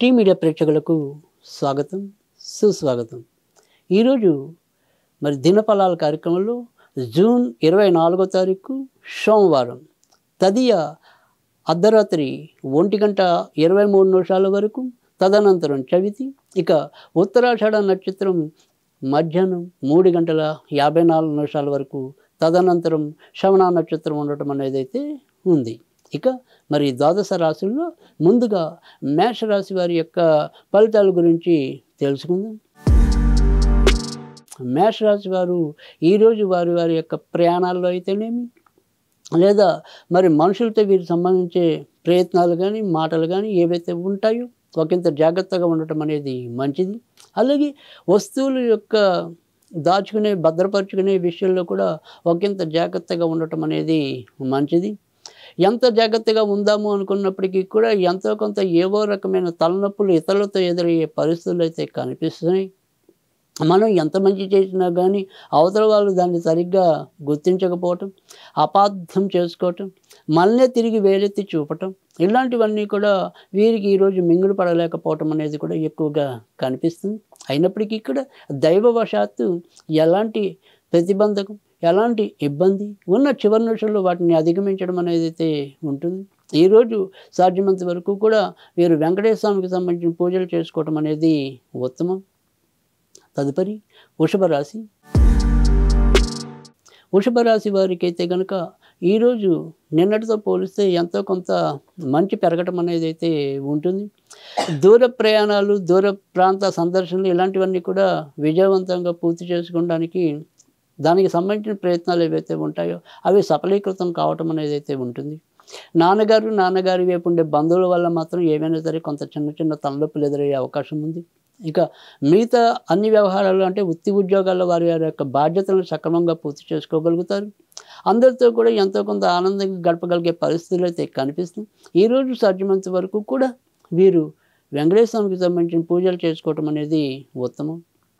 tea media ప్రేక్షకులకు స్వాగతం సుస్వాగతం ఈరోజు మరి దినఫలాల కార్యక్రమంలో జూన్ ఇరవై నాలుగో తారీఖు సోమవారం తదియ అర్ధరాత్రి ఒంటి గంట ఇరవై మూడు నిమిషాల వరకు తదనంతరం చవితి ఇక ఉత్తరాషాఢ నక్షత్రం మధ్యాహ్నం మూడు గంటల యాభై నాలుగు నిమిషాల వరకు తదనంతరం శ్రవణ నక్షత్రం ఉండటం అనేది అయితే ఉంది ఇక మరి ద్వాదశ రాశుల్లో ముందుగా మేషరాశి వారి యొక్క ఫలితాల గురించి తెలుసుకుందాం మేషరాశి వారు ఈరోజు వారి వారి యొక్క ప్రయాణాల్లో అయితేనేమి లేదా మరి మనుషులతో వీరికి సంబంధించే ప్రయత్నాలు కానీ మాటలు కానీ ఏవైతే ఉంటాయో ఒకంత జాగ్రత్తగా ఉండటం అనేది మంచిది అలాగే వస్తువుల యొక్క దాచుకునే భద్రపరుచుకునే విషయంలో కూడా ఒకంత జాగ్రత్తగా ఉండటం అనేది మంచిది ఎంత జాగ్రత్తగా ఉందాము అనుకున్నప్పటికీ కూడా ఎంతో కొంత ఏవో రకమైన తలనొప్పులు ఇతరులతో ఎదురయ్యే పరిస్థితులు అయితే కనిపిస్తున్నాయి మనం ఎంత మంచి చేసినా కానీ అవతల వాళ్ళు దాన్ని సరిగ్గా గుర్తించకపోవటం అపార్థం చేసుకోవటం మళ్ళీ తిరిగి వేలెత్తి చూపటం ఇలాంటివన్నీ కూడా వీరికి ఈరోజు మింగుడు పడలేకపోవటం అనేది కూడా ఎక్కువగా కనిపిస్తుంది అయినప్పటికీ కూడా దైవవశాత్తు ఎలాంటి ప్రతిబంధకం ఎలాంటి ఇబ్బంది ఉన్న చివరి నిమిషంలో వాటిని అధిగమించడం అనేది అయితే ఉంటుంది ఈరోజు సాధ్యమంత వరకు కూడా వీరు వెంకటేశ్వర స్వామికి సంబంధించిన పూజలు చేసుకోవటం అనేది ఉత్తమం తదుపరి వృషభ రాశి వృషభ రాశి వారికి అయితే కనుక ఈరోజు నిన్నటితో పోలిస్తే ఎంతో కొంత మంచి పెరగటం అనేది అయితే ఉంటుంది దూర ప్రయాణాలు దూర ప్రాంత సందర్శనలు ఇలాంటివన్నీ కూడా విజయవంతంగా పూర్తి చేసుకోవడానికి దానికి సంబంధించిన ప్రయత్నాలు ఏవైతే ఉంటాయో అవి సఫలీకృతం కావటం అనేది అయితే ఉంటుంది నాన్నగారు నాన్నగారి వైపు ఉండే బంధువుల వల్ల మాత్రం ఏమైనా సరే కొంత చిన్న చిన్న తలనొప్పులు ఎదురయ్యే అవకాశం ఉంది ఇక మిగతా అన్ని వ్యవహారాలు అంటే వృత్తి ఉద్యోగాల్లో వారి వారి యొక్క బాధ్యతలను సక్రమంగా పూర్తి చేసుకోగలుగుతారు అందరితో కూడా ఎంతో కొంత ఆనందంగా గడపగలిగే పరిస్థితులు అయితే కనిపిస్తుంది ఈరోజు సాధ్యమైనంత వరకు కూడా వీరు వెంకటేశ్వర స్వామికి సంబంధించిన పూజలు చేసుకోవటం అనేది ఉత్తమం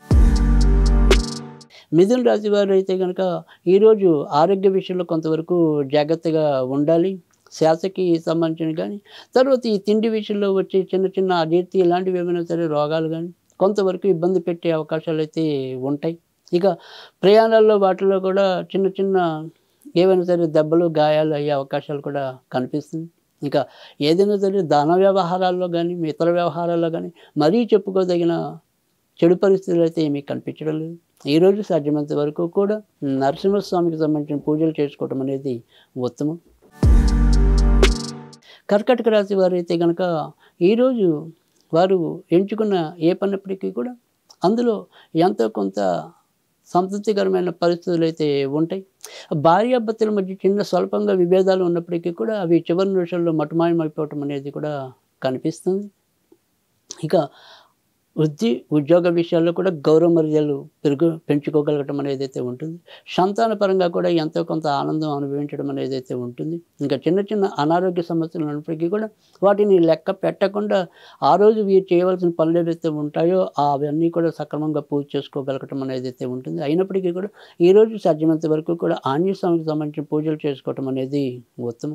మిథున రాశి వారు అయితే కనుక ఈరోజు ఆరోగ్య విషయంలో కొంతవరకు జాగ్రత్తగా ఉండాలి శ్వాసకి సంబంధించిన కానీ తర్వాత ఈ తిండి విషయంలో వచ్చే చిన్న చిన్న అజీర్తి ఇలాంటివి ఏమైనా సరే రోగాలు కానీ కొంతవరకు ఇబ్బంది పెట్టే అవకాశాలు అయితే ఉంటాయి ఇక ప్రయాణాల్లో వాటిలో కూడా చిన్న చిన్న ఏవైనా సరే దెబ్బలు గాయాలు అయ్యే అవకాశాలు కూడా కనిపిస్తుంది ఇక ఏదైనా సరే ధన వ్యవహారాల్లో కానీ ఇతర వ్యవహారాల్లో కానీ మరీ చెప్పుకోదగిన చెడు పరిస్థితులు అయితే ఏమీ కనిపించడం లేదు ఈరోజు సాధ్యమైనంత వరకు కూడా నరసింహస్వామికి సంబంధించిన పూజలు చేసుకోవటం అనేది ఉత్తమం కర్కటక రాశి వారు అయితే కనుక ఈరోజు వారు ఎంచుకున్న ఏ పన్నప్పటికీ కూడా అందులో ఎంతో కొంత సంతృప్తికరమైన పరిస్థితులు అయితే ఉంటాయి భార్యాభర్తల మధ్య చిన్న స్వల్పంగా విభేదాలు ఉన్నప్పటికీ కూడా అవి చివరి నిమిషంలో మటుమాయమైపోవటం అనేది కూడా కనిపిస్తుంది ఇక వృత్తి ఉద్యోగ విషయాల్లో కూడా గౌరవ మర్యాదలు పెరుగు పెంచుకోగలగటం అనేది అయితే ఉంటుంది సంతాన పరంగా కూడా ఎంతో కొంత ఆనందం అనుభవించడం అనేది అయితే ఉంటుంది ఇంకా చిన్న చిన్న అనారోగ్య సమస్యలు ఉన్నప్పటికీ కూడా వాటిని లెక్క పెట్టకుండా ఆ రోజు వీరు చేయవలసిన పనులు ఏవైతే ఉంటాయో అవన్నీ కూడా సక్రమంగా పూర్తి చేసుకోగలగటం అనేది అయితే ఉంటుంది అయినప్పటికీ కూడా ఈరోజు సాధ్యమైనంత వరకు కూడా ఆంజనేయ స్వామికి సంబంధించిన పూజలు చేసుకోవటం అనేది ఉత్తమం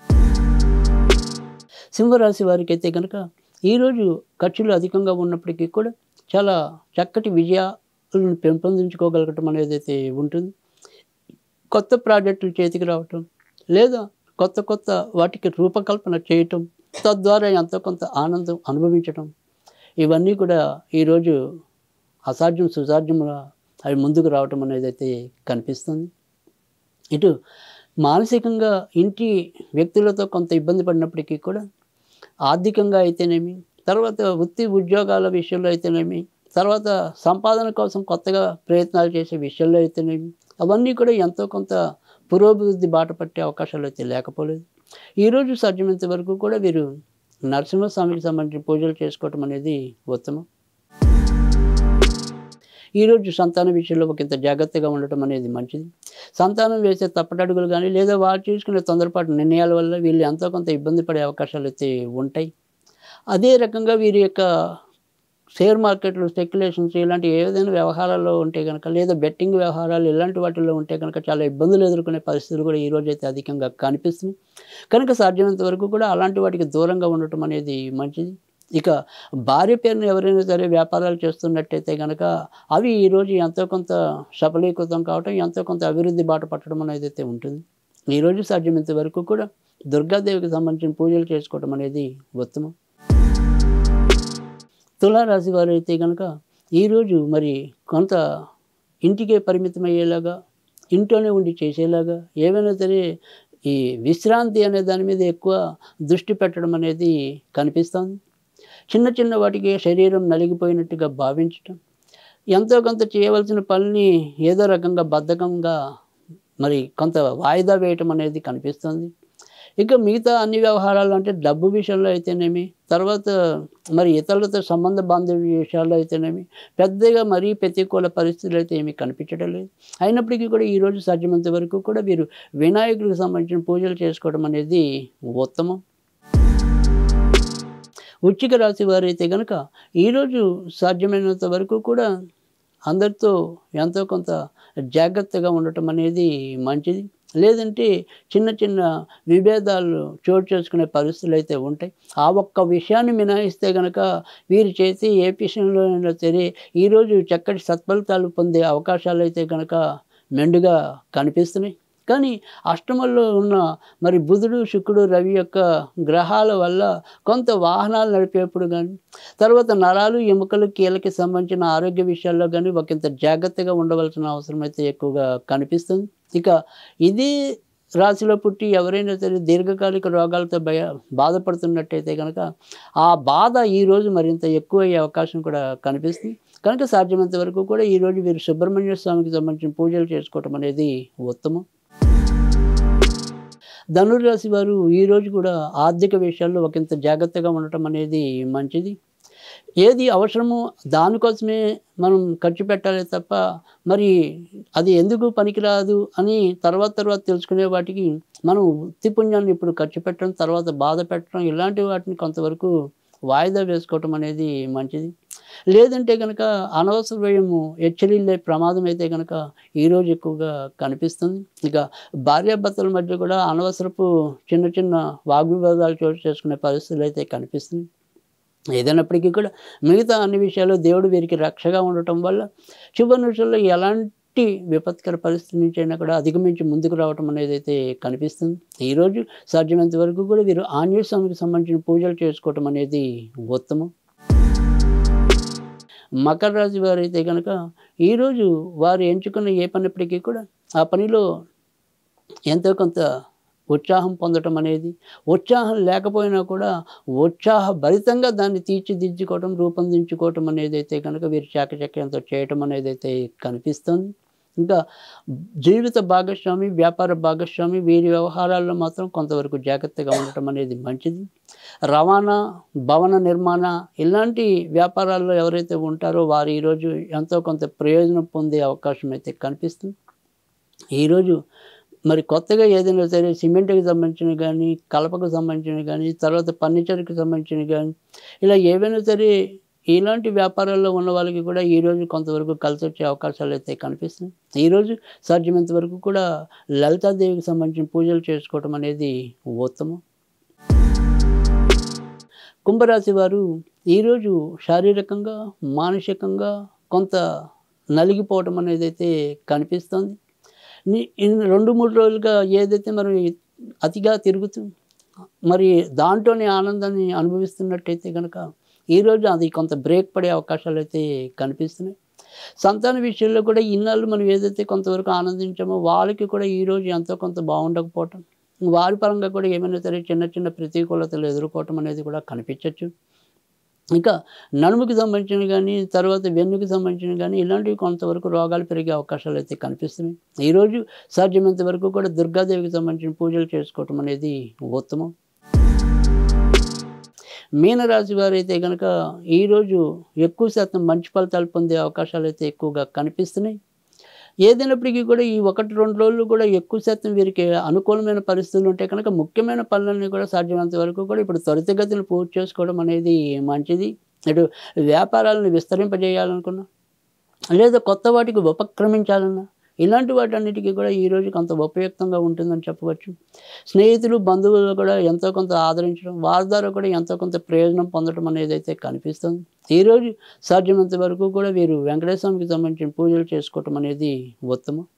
సింహరాశి వారికి అయితే కనుక ఈరోజు ఖర్చులు అధికంగా ఉన్నప్పటికీ కూడా చాలా చక్కటి విజయాలను పెంపొందించుకోగలగటం అనేది అయితే ఉంటుంది కొత్త ప్రాజెక్టులు చేతికి రావటం లేదా కొత్త కొత్త వాటికి రూపకల్పన చేయటం తద్వారా ఎంతో కొంత ఆనందం అనుభవించటం ఇవన్నీ కూడా ఈరోజు అసాధ్యం సుసాధ్యముగా అవి ముందుకు రావటం అనేది అయితే కనిపిస్తుంది ఇటు మానసికంగా ఇంటి వ్యక్తులతో కొంత ఇబ్బంది పడినప్పటికీ కూడా ఆర్థికంగా అయితేనేమి తర్వాత వృత్తి ఉద్యోగాల విషయంలో అయితేనేమి తర్వాత సంపాదన కోసం కొత్తగా ప్రయత్నాలు చేసే విషయంలో అయితేనేమి అవన్నీ కూడా ఎంతో కొంత పురోభివృద్ధి బాట పట్టే అవకాశాలు అయితే లేకపోలేదు ఈరోజు సాధ్యమైనంత వరకు కూడా వీరు నరసింహస్వామికి సంబంధించిన పూజలు చేసుకోవటం అనేది ఉత్తమం ఈరోజు సంతాన విషయంలో ఒక ఇంత జాగ్రత్తగా ఉండటం అనేది మంచిది సంతానం వేసే తప్పటడుగులు కానీ లేదా వారు తీసుకునే తొందరపాటు నిర్ణయాల వల్ల వీళ్ళు ఎంతో కొంత ఇబ్బంది పడే అవకాశాలు అయితే ఉంటాయి అదే రకంగా వీరి యొక్క షేర్ మార్కెట్లు స్పెక్యులేషన్స్ ఇలాంటి ఏదైనా వ్యవహారాల్లో ఉంటే కనుక లేదా బెట్టింగ్ వ్యవహారాలు ఇలాంటి వాటిల్లో ఉంటే కనుక చాలా ఇబ్బందులు ఎదుర్కొనే పరిస్థితులు కూడా ఈ రోజు అయితే అధికంగా కనిపిస్తుంది కనుక సాధ్యమైనంత వరకు కూడా అలాంటి వాటికి దూరంగా ఉండటం అనేది మంచిది ఇక భార్య పేరున ఎవరైనా సరే వ్యాపారాలు చేస్తున్నట్టయితే కనుక అవి ఈరోజు ఎంతో కొంత సఫలీకృతం కావటం ఎంతో కొంత అభివృద్ధి బాట పట్టడం అనేది అయితే ఉంటుంది ఈరోజు సాధ్యమైనంత వరకు కూడా దుర్గాదేవికి సంబంధించిన పూజలు చేసుకోవటం అనేది ఉత్తమం తులారాశి వారు అయితే కనుక ఈరోజు మరి కొంత ఇంటికే పరిమితమయ్యేలాగా ఇంట్లోనే ఉండి చేసేలాగా ఏవైనా సరే ఈ విశ్రాంతి అనే దాని మీద ఎక్కువ దృష్టి పెట్టడం అనేది కనిపిస్తుంది చిన్న చిన్న వాటికి శరీరం నలిగిపోయినట్టుగా భావించటం ఎంతో కొంత చేయవలసిన పనిని ఏదో రకంగా బద్ధకంగా మరి కొంత వాయిదా వేయటం అనేది కనిపిస్తుంది ఇక మిగతా అన్ని వ్యవహారాలు అంటే డబ్బు విషయంలో అయితేనేమి తర్వాత మరి ఇతరులతో సంబంధ బాంధవ్య విషయాల్లో అయితేనేమి పెద్దగా మరీ ప్రతికూల పరిస్థితులు అయితే ఏమీ కనిపించడం లేదు అయినప్పటికీ కూడా ఈరోజు సాధ్యమైనంత వరకు కూడా వీరు వినాయకుడికి సంబంధించిన పూజలు చేసుకోవడం అనేది ఉత్తమం వృచ్చిక రాశి వారైతే కనుక ఈరోజు సాధ్యమైనంత వరకు కూడా అందరితో ఎంతో కొంత జాగ్రత్తగా ఉండటం అనేది మంచిది లేదంటే చిన్న చిన్న విభేదాలు చోటు చేసుకునే పరిస్థితులు అయితే ఉంటాయి ఆ ఒక్క విషయాన్ని మినహాయిస్తే కనుక వీరు చేసి ఏ విషయంలో అయినా సరే ఈరోజు చక్కటి సత్ఫలితాలు పొందే అవకాశాలు అయితే కనుక మెండుగా కనిపిస్తున్నాయి కానీ అష్టమంలో ఉన్న మరి బుధుడు శుక్రుడు రవి యొక్క గ్రహాల వల్ల కొంత వాహనాలు నడిపేప్పుడు కానీ తర్వాత నరాలు ఎముకలు కీలకి సంబంధించిన ఆరోగ్య విషయాల్లో కానీ ఒకంత జాగ్రత్తగా ఉండవలసిన అవసరం అయితే ఎక్కువగా కనిపిస్తుంది ఇక ఇది రాశిలో పుట్టి ఎవరైనా సరే దీర్ఘకాలిక రోగాలతో భయ బాధపడుతున్నట్టయితే కనుక ఆ బాధ ఈరోజు మరింత ఎక్కువ అయ్యే అవకాశం కూడా కనిపిస్తుంది కనుక సాధ్యమైనంత వరకు కూడా ఈరోజు వీరు సుబ్రహ్మణ్య స్వామికి సంబంధించిన పూజలు చేసుకోవటం అనేది ఉత్తమం ధనుర్రాశి వారు ఈరోజు కూడా ఆర్థిక విషయాల్లో ఒకంత జాగ్రత్తగా ఉండటం అనేది మంచిది ఏది అవసరమో దానికోసమే మనం ఖర్చు పెట్టాలి తప్ప మరి అది ఎందుకు పనికిరాదు అని తర్వాత తర్వాత తెలుసుకునే వాటికి మనం వృత్తి పుణ్యాన్ని ఇప్పుడు ఖర్చు పెట్టడం తర్వాత బాధ పెట్టడం ఇలాంటి వాటిని కొంతవరకు వాయిదా వేసుకోవటం అనేది మంచిది లేదంటే కనుక అనవసర వ్యయము హెచ్చరిల్లే ప్రమాదం అయితే కనుక ఈరోజు ఎక్కువగా కనిపిస్తుంది ఇక భార్యాభర్తల మధ్య కూడా అనవసరపు చిన్న చిన్న వాగ్వివాదాలు చోటు చేసుకునే పరిస్థితులు అయితే కనిపిస్తుంది ఏదైనప్పటికీ కూడా మిగతా అన్ని విషయాల్లో దేవుడు వీరికి రక్షగా ఉండటం వల్ల చివరి నిమిషంలో ఎలాంటి విపత్కర పరిస్థితి నుంచి అయినా కూడా అధిగమించి ముందుకు రావటం అనేది అయితే కనిపిస్తుంది ఈరోజు సాధ్యమైనంత వరకు కూడా వీరు ఆంజనేయ స్వామికి సంబంధించిన పూజలు చేసుకోవటం అనేది ఉత్తమం మకర రాశి వారు అయితే కనుక ఈరోజు వారు ఎంచుకున్న ఏ పనిప్పటికీ కూడా ఆ పనిలో ఎంతో కొంత ఉత్సాహం పొందటం అనేది ఉత్సాహం లేకపోయినా కూడా ఉత్సాహభరితంగా దాన్ని తీర్చిదిద్దుకోవటం రూపొందించుకోవటం అనేది అయితే కనుక వీరు చాకచక్యంతో చేయటం అనేది అయితే కనిపిస్తుంది ఇంకా జీవిత భాగస్వామి వ్యాపార భాగస్వామి వీరి వ్యవహారాల్లో మాత్రం కొంతవరకు జాగ్రత్తగా ఉండటం అనేది మంచిది రవాణా భవన నిర్మాణ ఇలాంటి వ్యాపారాల్లో ఎవరైతే ఉంటారో వారు ఈరోజు ఎంతో కొంత ప్రయోజనం పొందే అవకాశం అయితే కనిపిస్తుంది ఈరోజు మరి కొత్తగా ఏదైనా సరే సిమెంట్కి సంబంధించినవి కానీ కలపకు సంబంధించినవి కానీ తర్వాత ఫర్నిచర్కి సంబంధించినవి కానీ ఇలా ఏవైనా సరే ఇలాంటి వ్యాపారాల్లో ఉన్న వాళ్ళకి కూడా ఈరోజు కొంతవరకు కలిసి వచ్చే అవకాశాలు అయితే కనిపిస్తుంది ఈరోజు సాధ్యమైనంత వరకు కూడా లలితాదేవికి సంబంధించిన పూజలు చేసుకోవటం అనేది ఉత్తమం కుంభరాశి వారు ఈరోజు శారీరకంగా మానసికంగా కొంత నలిగిపోవటం అనేది అయితే కనిపిస్తుంది ని- ఇన్ రెండు మూడు రోజులుగా ఏదైతే మరి అతిగా తిరుగుతూ మరి దాంట్లోనే ఆనందాన్ని అనుభవిస్తున్నట్టయితే కనుక ఈరోజు అది కొంత బ్రేక్ పడే అవకాశాలు అయితే కనిపిస్తున్నాయి సంతాన విషయంలో కూడా ఇన్నాళ్ళు మనం ఏదైతే కొంతవరకు ఆనందించామో వాళ్ళకి కూడా ఈరోజు ఎంతో కొంత బాగుండకపోవటం వారి పరంగా కూడా ఏమైనా సరే చిన్న చిన్న ప్రతికూలతలు ఎదుర్కోవటం అనేది కూడా కనిపించవచ్చు ఇంకా నడుముకి సంబంధించిన కానీ తర్వాత వెన్నుకి సంబంధించిన కానీ ఇలాంటివి కొంతవరకు రోగాలు పెరిగే అవకాశాలు అయితే కనిపిస్తున్నాయి ఈరోజు సాధ్యమైనంత వరకు కూడా దుర్గాదేవికి సంబంధించిన పూజలు చేసుకోవటం అనేది ఉత్తమం మీనరాశి వారైతే కనుక ఈరోజు ఎక్కువ శాతం మంచి ఫలితాలు పొందే అవకాశాలు అయితే ఎక్కువగా కనిపిస్తున్నాయి ఏదైనప్పటికీ కూడా ఈ ఒకటి రెండు రోజులు కూడా ఎక్కువ శాతం వీరికి అనుకూలమైన పరిస్థితులు ఉంటే కనుక ముఖ్యమైన పనులన్నీ కూడా సాధ్యమైనంత వరకు కూడా ఇప్పుడు త్వరితగతిన పూర్తి చేసుకోవడం అనేది మంచిది ఇటు వ్యాపారాలను విస్తరింపజేయాలనుకున్నా లేదా కొత్త వాటికి ఉపక్రమించాలన్నా ఇలాంటి వాటన్నిటికీ కూడా ఈ రోజు కొంత ఉపయుక్తంగా ఉంటుందని చెప్పవచ్చు స్నేహితులు బంధువులు కూడా ఎంతో కొంత ఆదరించడం వారి ద్వారా కూడా ఎంతో కొంత ప్రయోజనం పొందడం అనేది అయితే కనిపిస్తుంది ఈరోజు సాధ్యమైనంత వరకు కూడా వీరు వెంకటేశ్వర స్వామికి సంబంధించిన పూజలు చేసుకోవటం అనేది ఉత్తమం